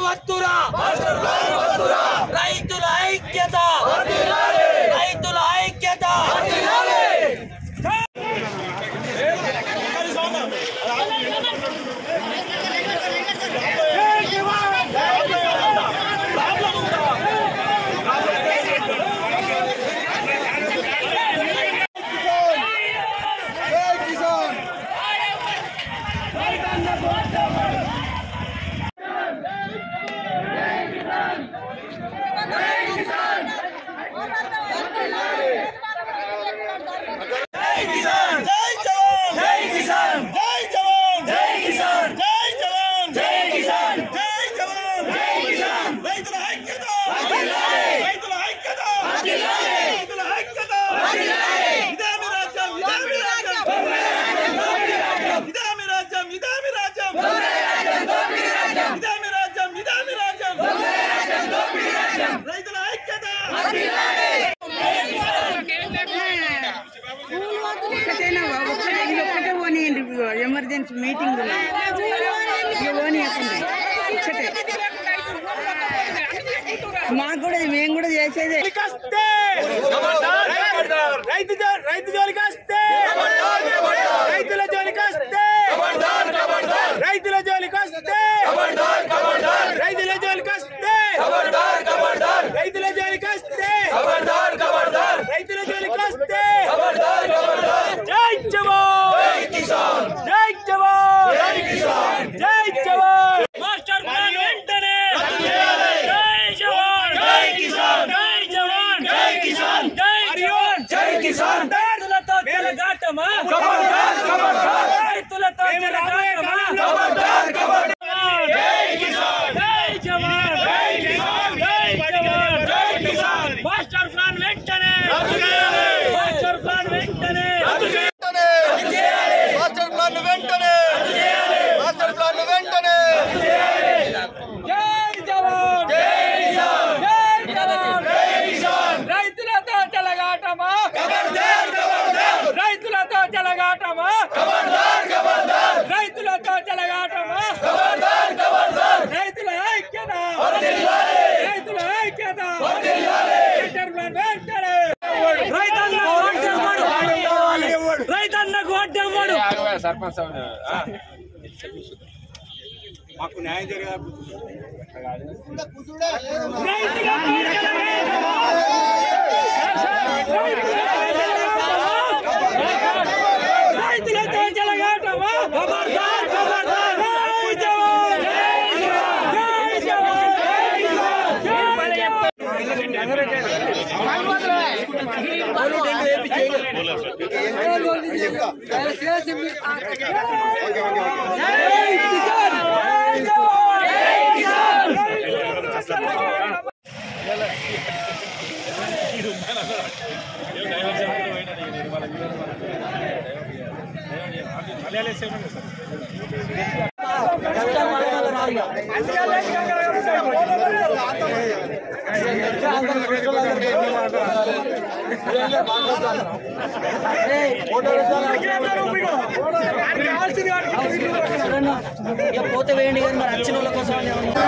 వత్తురా రైతుల ఐక్యత రైతుల ఐక్యత జై కిసాన్ జై జవాన్ జై కిసాన్ జై జవాన్ జై కిసాన్ జై జవాన్ జై కిసాన్ జై జవాన్ జై కిసాన్ రైతుల ఐక్యత రైతుల ఐక్యత రైతుల ఐక్యత ఇదామి రాజ్యం ఇదామి రాజ్యం ఇదామి రాజ్యం ఇదామి రాజ్యం ఇదామి రాజ్యం ఇదామి రాజ్యం రైతుల ఐక్యత ఒక్కటేనా బాబు? ఒక్కటే ఇది ఒక్కటే పోనీయండి ఎమర్జెన్సీ మీటింగ్ ఉన్నాయి ఇక పోనీయకుండా ఒక్కటే మాకు కూడా మేము కూడా చేసేదే రైతు జో- రైతు జోలికి వస్తే రైతుల జోలికి వస్తే రైతుల జోలికి వస్తే రైతుల జోలికి వస్తే రైతుల జోలికి వస్తే రైతుల జోలికి వస్తే జై జవాన్ జై జవాన్ జై జవాన్ మాస్టర్ ప్లాన్ వెంటనే జై జవాన్ జై కిసాన్ జై జవాన్ జై కిసాన్ జై జవాన్ జై కిసాన్ రైతులతో చెలగాటమా రైతులతో చెలగాటమా జై కిసాన్ జై జవాన్ జై కిసాన్ జై జవాన్ జై కిసాన్ మాస్టర్ ప్లాన్ వెంటనే మాస్టర్ ప్లాన్ వెంటనే మాస్టర్ ప్లాన్ వెంటనే మాస్టర్ ప్లాన్ వెంటనే జై జవాన్ జై కిసాన్ జై జవాన్ జై కిసాన్ రైతులతో చెలగాటమా రైతులతో చెలగాటమా రైతులతో చెలగాటమా రైతుల ఐక్యత రైతుల ఐక్యత మాస్టర్ ప్లాన్ వెంటనే రైతన్నకు ఓటేవ్వడు రైతన్నకు ఓటేవ్వడు రైతులతో చెలగాటమా ఖబర్దార్ ఖబర్దార్ జై జవాన్ జై జవాన్ జై జవాన్ జై జవాన్ జై కిసాన్ జై జవాన్ జై కిసాన్ పోతే వేయండి కానీ మరి వచ్చిన వాళ్ళ కోసం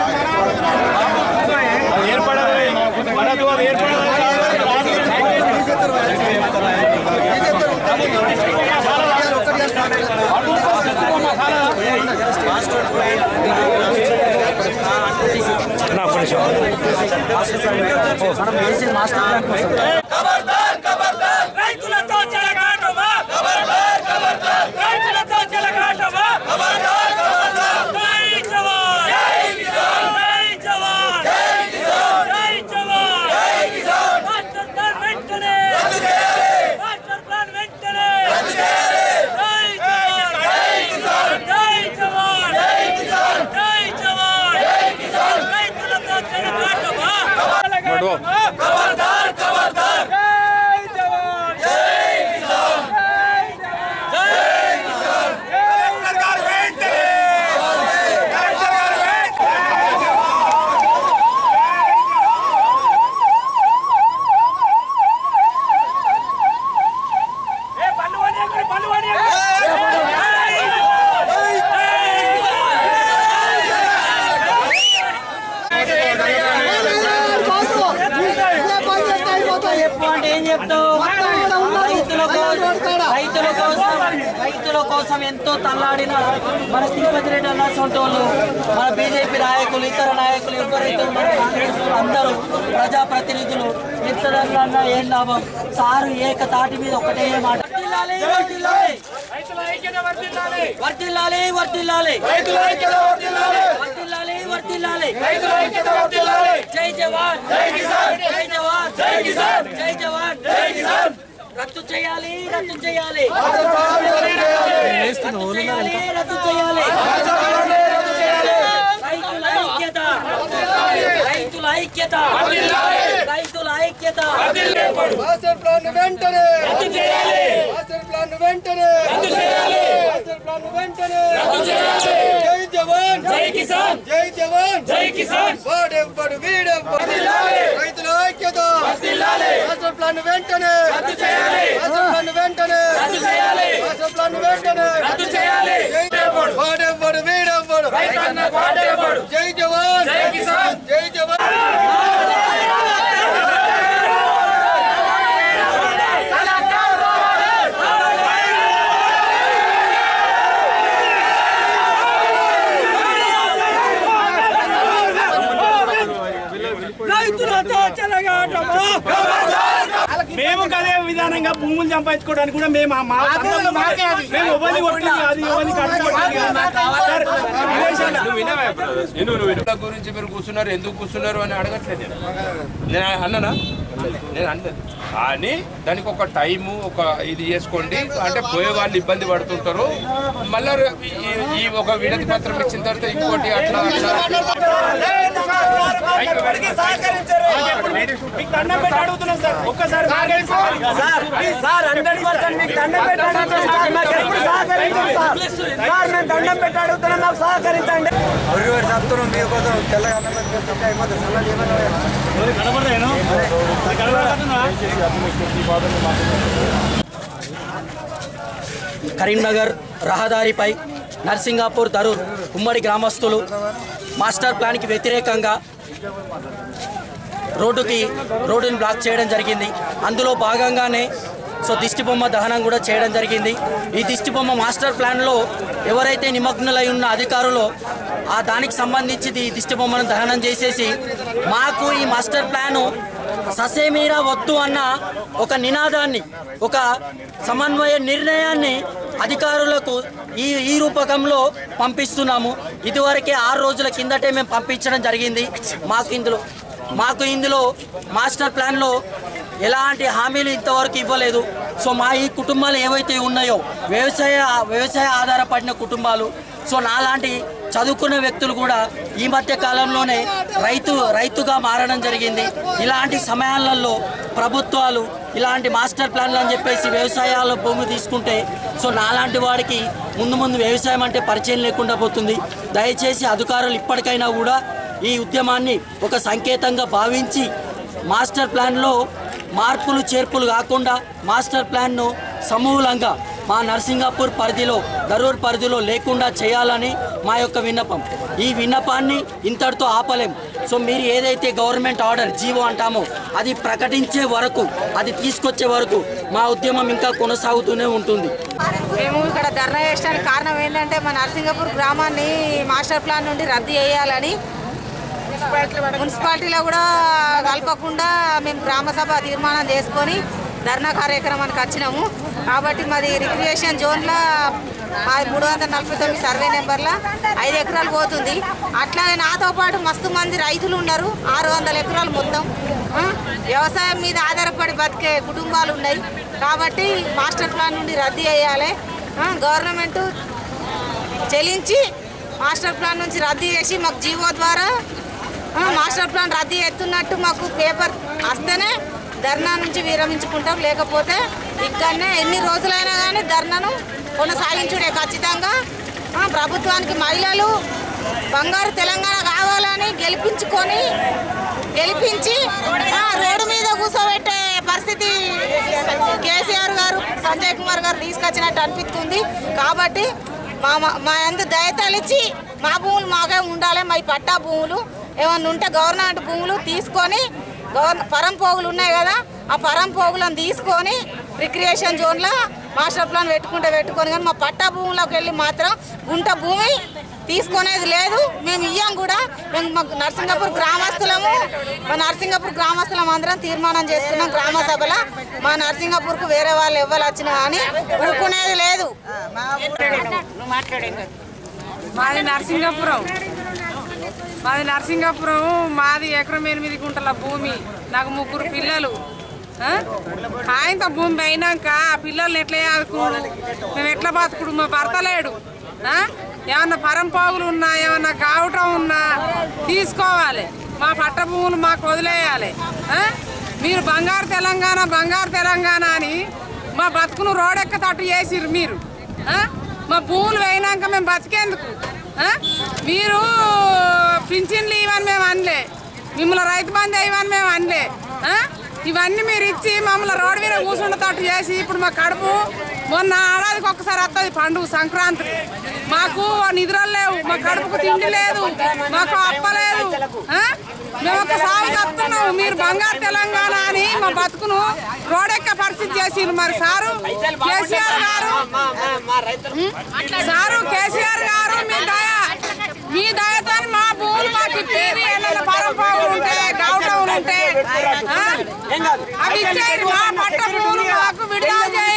రైతులతో చెలగాటమా రైతులతో చెలగాటమా జై జవాన్ జై జవాన్ జై జవాన్ మాస్టర్ ప్లాన్ వెంటనే మాస్టర్ ప్లాన్ వెంటనే జై జవాన్ జై జవాన్ జై జవాన్ రైతులతో చెలగాటమా ఖబర్దార్ ఖబర్దార్ జై జవాన్ జై కిసాన్ జై జవాన్ జై కిసాన్ వెంటనే ఏ పన్ను వడియకుడి పన్ను వడియకుడి చెప్తావు రైతుల కోసం రైతుల కోసం రైతుల కోసం ఎంతో తల్లాడిన మన తిరుపతి రెడ్డి అన్న సొంటోళ్ళు మన బీజేపీ నాయకులు ఇతర నాయకులు ఎవరైతే ఉన్నారో కాంగ్రెస్ వాళ్ళు అందరూ ప్రజాప్రతినిధులు ఎంత అన్నా ఏం లాభం సారు ఏక తాటి మీద ఒకటే మాట వర్ధిల్లాలి, వర్ధిల్లాలి. వర్ధిల్లాలి వర్ధిల్లాలి వర్ధిల్లాలి వర్ధిల్లాలి జై జవాన్ జై కిసాన్ జై జవాన్ జై కిసాన్ జై జవాన్ జై కిసాన్ రద్దు చేయాలి రద్దు చేయాలి రద్దు చేయాలి రద్దు చేయాలి రైతుల ఐక్యత రైతుల ఐక్యత రైతుల ఐక్యత మాస్టర్ ప్లాన్ వెంటనే మాస్టర్ ప్లాన్ వెంటనే మాస్టర్ ప్లాన్ వెంటనే జై జవాన్ జై కిసాన్ జై జవాన్ జై కిసాన్ వాడెవ్వడు వీడెవ్వడు రైతుల ఐక్యత మాస్టర్ ప్లాన్ వెంటనే మాస్టర్ ప్లాన్ వెంటనే మాస్టర్ ప్లాన్ వెంటనే జై వాడెవ్వడు వీడెవ్వడు జై జవాన్ జై కిసాన్ జై జవాన్ మేము కదే విధానంగా భూములు సంపాదించుకోవడానికి కూడా మేము ఆ మా సంఘంలో మేము ఎవరిని కొట్టింది కాదు ఎవరిని కట్టుకోవట్లేదు కాదు. సార్, వివేశాలు- వీళ్ళ గురించి మీరు కూర్చున్నారు ఎందుకు కూర్చున్నారు అని అడగట్లేదు నేను నేను అన్ననా నేను అన్నది కానీ దానికి ఒక టైము ఒక ఇది చేసుకోండి అంటే పోయే వాళ్ళు ఇబ్బంది పడుతుంటారు మళ్ళీ ఈ ఒక విడతి పత్రం ఇచ్చిన తర్వాత ఇంకోటి అట్లా అట్లా మీకు దండం పెట్టి అడుగుతున్నాం సార్ ఒక్కసారి సహకరించండి. సార్ హండ్రెడ్ పర్సెంట్ మీకు దండం పెట్టండి సార్ మాకు ఎప్పుడు సహకరించండి సార్ సార్ మేము దండం పెట్టి అడుగుతున్నాం నాకు సహకరించండి కరీంనగర్ రహదారిపై నర్సింగాపూర్ దరూర్ ఉమ్మడి గ్రామస్తులు మాస్టర్ ప్లాన్కి వ్యతిరేకంగా రోడ్డుకి రోడ్డుని బ్లాక్ చేయడం జరిగింది అందులో భాగంగానే సో దిష్టి బొమ్మ దహనం కూడా చేయడం జరిగింది ఈ దిష్టి బొమ్మ మాస్టర్ ప్లాన్లో ఎవరైతే నిమగ్నులై ఉన్న అధికారులు ఆ దానికి సంబంధించి ఈ దిష్టి బొమ్మను దహనం చేసేసి మాకు ఈ మాస్టర్ ప్లాను ససేమీరా వద్దు అన్న ఒక నినాదాన్ని ఒక సమన్వయ నిర్ణయాన్ని అధికారులకు ఈ ఈ రూపకంలో పంపిస్తున్నాము ఇదివరకే ఆరు రోజుల కిందటే మేము పంపించడం జరిగింది మాకు ఇందులో మాకు ఇందులో మాస్టర్ ప్లాన్లో ఎలాంటి హామీలు ఇంతవరకు ఇవ్వలేదు సో మా ఈ కుటుంబాలు ఏవైతే ఉన్నాయో వ్యవసాయ వ్యవసాయ ఆధారపడిన కుటుంబాలు సో నాలాంటి చదువుకున్న వ్యక్తులు కూడా ఈ మధ్య కాలంలోనే రైతు రైతుగా మారడం జరిగింది ఇలాంటి సమయాలలో ప్రభుత్వాలు ఇలాంటి మాస్టర్ ప్లాన్లు అని చెప్పేసి వ్యవసాయాల భూమి తీసుకుంటే సో నాలాంటి వాడికి ముందు ముందు వ్యవసాయం అంటే పరిచయం లేకుండా పోతుంది దయచేసి అధికారులు ఇప్పటికైనా కూడా ఈ ఉద్యమాన్ని ఒక సంకేతంగా భావించి మాస్టర్ ప్లాన్లో మార్పులు చేర్పులు కాకుండా మాస్టర్ ప్లాన్ను సమూలంగా మా నర్సింగాపూర్ పరిధిలో దరూర్ పరిధిలో లేకుండా చేయాలని మా యొక్క విన్నపం ఈ విన్నపాన్ని ఇంతటితో ఆపలేం సో మీరు ఏదైతే గవర్నమెంట్ ఆర్డర్ జీవో అంటామో అది ప్రకటించే వరకు అది తీసుకొచ్చే వరకు మా ఉద్యమం ఇంకా కొనసాగుతూనే ఉంటుంది మేము ఇక్కడ ధర్నా చేయడానికి కారణం ఏంటంటే మా నరసింగపూర్ గ్రామాన్ని మాస్టర్ ప్లాన్ నుండి రద్దు చేయాలని మున్సిపాలిటీలో కూడా కలపకుండా మేము గ్రామ సభ తీర్మానం చేసుకొని ధర్నా కార్యక్రమానికి వచ్చినాము కాబట్టి మాది రిక్రియేషన్ జోన్లో మాది మూడు వందల నలభై తొమ్మిది సర్వే నెంబర్లో ఐదు ఎకరాలు పోతుంది అట్లాగే నాతో పాటు మస్తు మంది రైతులు ఉన్నారు ఆరు వందల ఎకరాలు మొత్తం ఆ, వ్యవసాయం మీద ఆధారపడి బతికే కుటుంబాలు ఉన్నాయి కాబట్టి మాస్టర్ ప్లాన్ నుండి రద్దు చేయాలి ఆ, గవర్నమెంట్ చెల్లించి మాస్టర్ ప్లాన్ నుంచి రద్దు చేసి మాకు జీవో ద్వారా ఆ, మాస్టర్ ప్లాన్ రద్దు చేస్తున్నట్టు మాకు పేపర్ వస్తేనే ధర్నా నుంచి విరమించుకుంటాం లేకపోతే ఇక్కడనే ఎన్ని రోజులైనా కానీ ధర్నాను కొనసాగించుడే ఖచ్చితంగా ఆ, ప్రభుత్వానికి మహిళలు బంగారు తెలంగాణ కావాలని గెలిపించుకొని గెలిపించి ఆ, రోడ్డు మీద కూర్చోబెట్టే పరిస్థితి కేసీఆర్ గారు సంజయ్ కుమార్ గారు తీసుకొచ్చినట్టు అనిపిస్తుంది కాబట్టి మా మా- మా అందు దయతలిచి మా భూములు మాకే ఉండాలి మా ఈ పట్టా భూములు ఏమన్నా ఉంటే గవర్నమెంట్ భూములు తీసుకొని గవర్న పరంపోగులు ఉన్నాయి కదా ఆ పరంపోగులను తీసుకొని రిక్రియేషన్ జోన్లో మాస్టర్ ప్లాన్ పెట్టుకుంటే పెట్టుకొని కానీ మా పట్టా భూమిలోకి వెళ్ళి మాత్రం గుంట భూమి తీసుకునేది లేదు మేము ఇయ్యం కూడా మేము మా నర్సింగపూర్ గ్రామస్తులము మా నర్సింగపూర్ గ్రామస్తులం అందరం తీర్మానం చేసుకున్నాం గ్రామ సభలో మా నర్సింగపూర్కు వేరే వాళ్ళు ఎవ్వరు వచ్చినా కానీ ఊరుకునేది లేదు మాది నరసింగపురం మాది నరసింగపురం మాది ఎకరం ఎనిమిది గుంటల భూమి నాకు ముగ్గురు పిల్లలు ఆ? ఆయనతో భూమి పోయినాక ఆ పిల్లల్ని ఎట్లా ఆదుకుడు మేము ఎట్లా బతుకుడు మా భర్త లేడు ఆ? ఏమన్నా పరంపోగులు ఉన్నా ఏమన్నా గావటం ఉన్నా తీసుకోవాలి మా పట్ట భూములు మాకు వదిలేయాలి ఆ? మీరు బంగారు తెలంగాణ బంగారు తెలంగాణ అని మా బతుకును రోడెక్కతట్టు చేసిర్రు మీరు ఆ? మా భూములు వేయినాక మేము బతికేందుకు ఆ? మీరు పింఛన్లు ఇవని మేము అనలే మిమ్మల్ని రైతు బంధు ఇవని మేము అనలే ఆ? ఇవన్నీ మీరు ఇచ్చి మమ్మల్ని రోడ్డు మీద కూర్చుండతట్టు చేసి ఇప్పుడు మా కడుపు మొన్న ఏడాదికి ఒక్కసారి వస్తుంది పండుగ సంక్రాంతి మాకు నిద్రలు లేవు మా కడుపుకు తిండి లేదు మాకు అప్ప లేదు ఆ? మేము ఒక సాగు చెప్తున్నాము మీరు బంగారు తెలంగాణ అని మా బతుకును రోడెక్క పరిస్థితి చేసిండ్రు మరి సారు కేసీఆర్ గారు సారు కేసీఆర్ గారు మీ దయ మీ దయతో మా భూములు మాకు ఇప్పేది ఏమైనా పరపావులు ఉంటే గౌటవులు ఉంటే ఆ? అవి ఇచ్చేది మా పట్ట భూములు మాకు విడుదల చేయండి